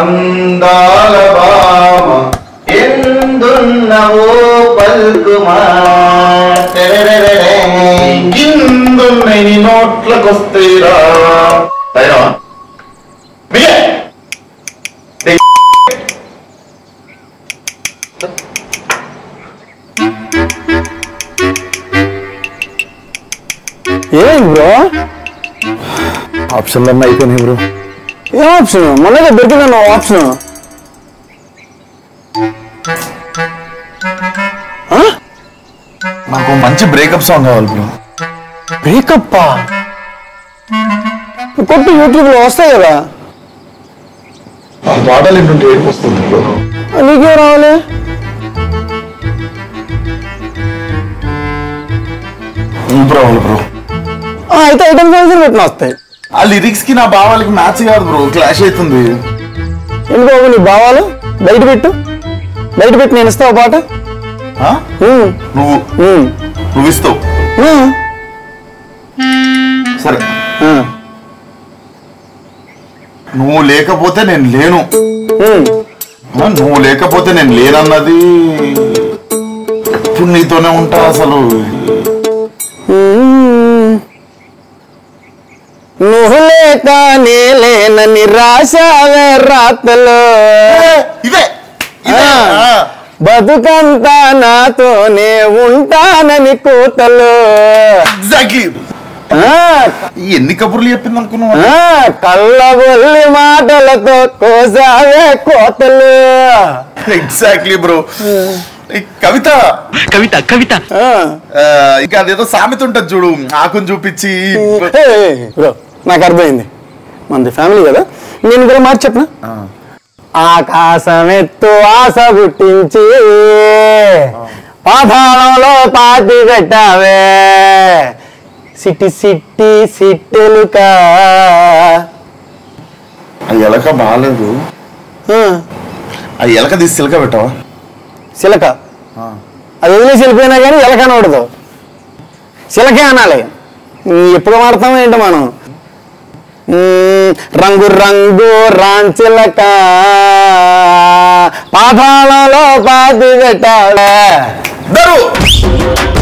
అందాల బామ ఎందున్నవో పల్కుమా ఇందున్నాయి నీ నోట్లకొస్తేరా తయారా మిగే ఏం బ్రో ఆప్షన్లు అన్నీ అయిపోయినాయి బ్రో ఏం ఆప్షన్ మొన్నగా దొరికిందన్న ఆప్షన్ నాకు మంచి బ్రేకప్ సాంగ్ కావాలి బ్రో బ్రేకప్ కొట్టు యూట్యూబ్ లో వస్తాయి కదా ఆ పాటలు ఏంటంటే ఏడుపు వస్తుంది బ్రో నీకేం రావాలి ఊపు రావాలి బ్రో ఆ, అయితే ఐటమ్ సాంగ్స్ పెట్టిన వస్తాయి ఆ లిరిక్స్ కి నా భావాలకి మ్యాచ్ కాదు బ్రో క్లాష్ అవుతుంది ఎందుకు బాబు నీ భావాలు బయట పెట్టు బయట పెట్టి నేను ఇస్తావు పాట ఆ? ఉమ్, నువ్వు ఉమ్, నువ్వు ఇస్తావు ఉమ్, సరే ఆ, నువ్వు లేకపోతే నేను లేను ఉమ్. ఆ, నువ్వు లేకపోతే నేను లేనన్నది ఎప్పుడు నీతోనే ఉంటా అసలు ఉమ్. నువ్వు లేక నే లేనని రాశావే రాతలో ఇదే ఆ. బతుకంతా నాతోనే ఉంటానని కూతలు ఎగ్జాక్ట్లీ ఆ, ఎన్ని కబుర్లు చెప్పింది అనుకున్నావు ఆ, కళ్ళబొల్లి మాటలతో కోసావే కోతలు ఎగ్జాక్ట్లీ బ్రో కవిత కవిత కవిత ఆ. ఆ, ఇంకా అదేదో సామెత ఉంటది చూడు ఆకుని చూపించి ఏ, ఏ, బ్రో నాకు అర్థమైంది మనది ఫ్యామిలీ కదా నేను కూడా మాట చెప్పనా ఆ. ఆకాశమెత్తు ఆశ పుట్టించి పాతాళంలో పాతి పెట్టావే సిట్టి సిట్టి సిట్టెలుక ఆ ఎలక బాగాలేదు ఆ ఎలక తీసి సిలక పెట్టావా సిలక అది వదిలేసి వెళ్ళిపోయినా కానీ ఎలక అనకూడదు సిలకే అనాలి ఉమ్, ఎప్పుడు వాడతాం ఏంటో మనం ఉమ్, రంగు రంగు రాంచిలక పాతాళంలో పాతి పెట్టావే దరు